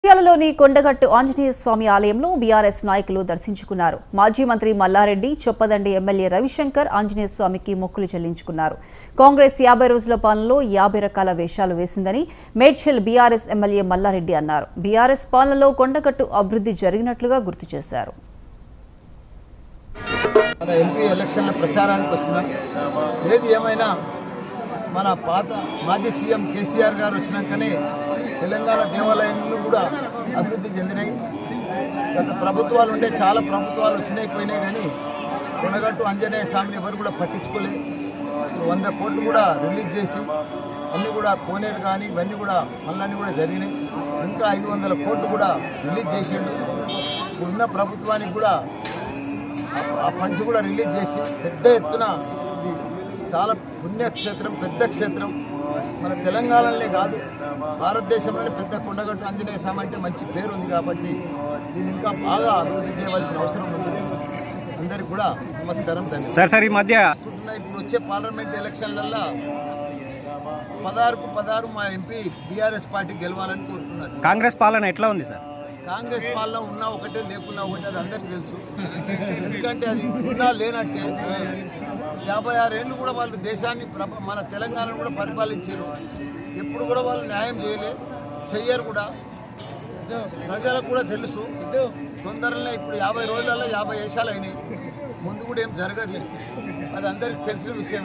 నంద్యాలలోని కొండగట్టు ఆంజనేయ స్వామి ఆలయంలో బీఆర్ఎస్ నాయకులు దర్శించుకున్నారు మాజీ మంత్రి మల్లారెడ్డి చొప్పదండి ఎమ్మెల్యే రవిశంకర్ ఆంజనేయ స్వామికి మొక్కులు చెల్లించుకున్నారు కాంగ్రెస్ యాభై రోజుల పాలనలో యాభై రకాల వేషాలు వేసిందని మేడ్చల్ బీఆర్ఎస్ ఎమ్మెల్యే మల్లారెడ్డి అన్నారు బీఆర్ఎస్ పాలనలో కొండగట్టు అభివృద్ధి జరిగినట్లుగా గుర్తు చేశారు మన ఎంపీ ఎలక్షన్ల ప్రచారానికి వచ్చిన ఏది ఏమైనా మన పాత మాజీ సీఎం కేసీఆర్ గారు వచ్చినాకనే తెలంగాణ దేవాలయాలు కూడా అభివృద్ధి చెందినాయి గత ప్రభుత్వాలు ఉండే చాలా ప్రభుత్వాలు వచ్చినాయి పోయినాయి కానీ కొనగట్టు ఆంజనేయ స్వామిని ఎవరు కూడా పట్టించుకోలేదు వంద కోట్లు కూడా రిలీజ్ చేసి అన్నీ కూడా కోనేరు కానీ ఇవన్నీ కూడా మళ్ళీ కూడా జరిగినాయి ఇంకా ఐదు వందల కోట్లు కూడా రిలీజ్ చేసిండు ఇప్పుడున్న ప్రభుత్వానికి కూడా ఆ ఫండ్స్ కూడా రిలీజ్ చేసి పెద్ద ఎత్తున ఇది చాలా పుణ్యక్షేత్రం పెద్ద క్షేత్రం మన తెలంగాణలోనే కాదు భారతదేశంలోనే పెద్ద కొండగట్టు ఆంజనేయ స్వామి అంటే మంచి పేరు ఉంది కాబట్టి దీన్ని ఇంకా బాగా అభివృద్ధి చేయవలసిన అవసరం ఉంది అందరికి కూడా నమస్కారం ధన్యవాదాలు సార్ సార్ ఈ మధ్య అనుకుంటున్నా ఇప్పుడు వచ్చే పార్లమెంట్ ఎలక్షన్లల్లో పదహారుకు పదహారు మా ఎంపీ బీఆర్ఎస్ పార్టీ గెలవాలని కోరుతున్నది కాంగ్రెస్ పాలన ఎట్లా ఉంది సార్ కాంగ్రెస్ పాలన ఉన్నా ఒకటే లేకున్నా ఒకటే అది అందరికీ తెలుసు ఎందుకంటే అది ఉన్నా లేనట్టే యాభై ఆరేళ్ళు కూడా వాళ్ళు దేశాన్ని ప్రభ మన తెలంగాణను కూడా పరిపాలించారు ఎప్పుడు కూడా వాళ్ళు న్యాయం చేయలే చెయ్యరు కూడా ప్రజలకు కూడా తెలుసు తొందరలో ఇప్పుడు యాభై రోజులలో యాభై వేషాలు అయినాయి ముందు కూడా ఏం జరగదు అది అందరికీ తెలిసిన విషయం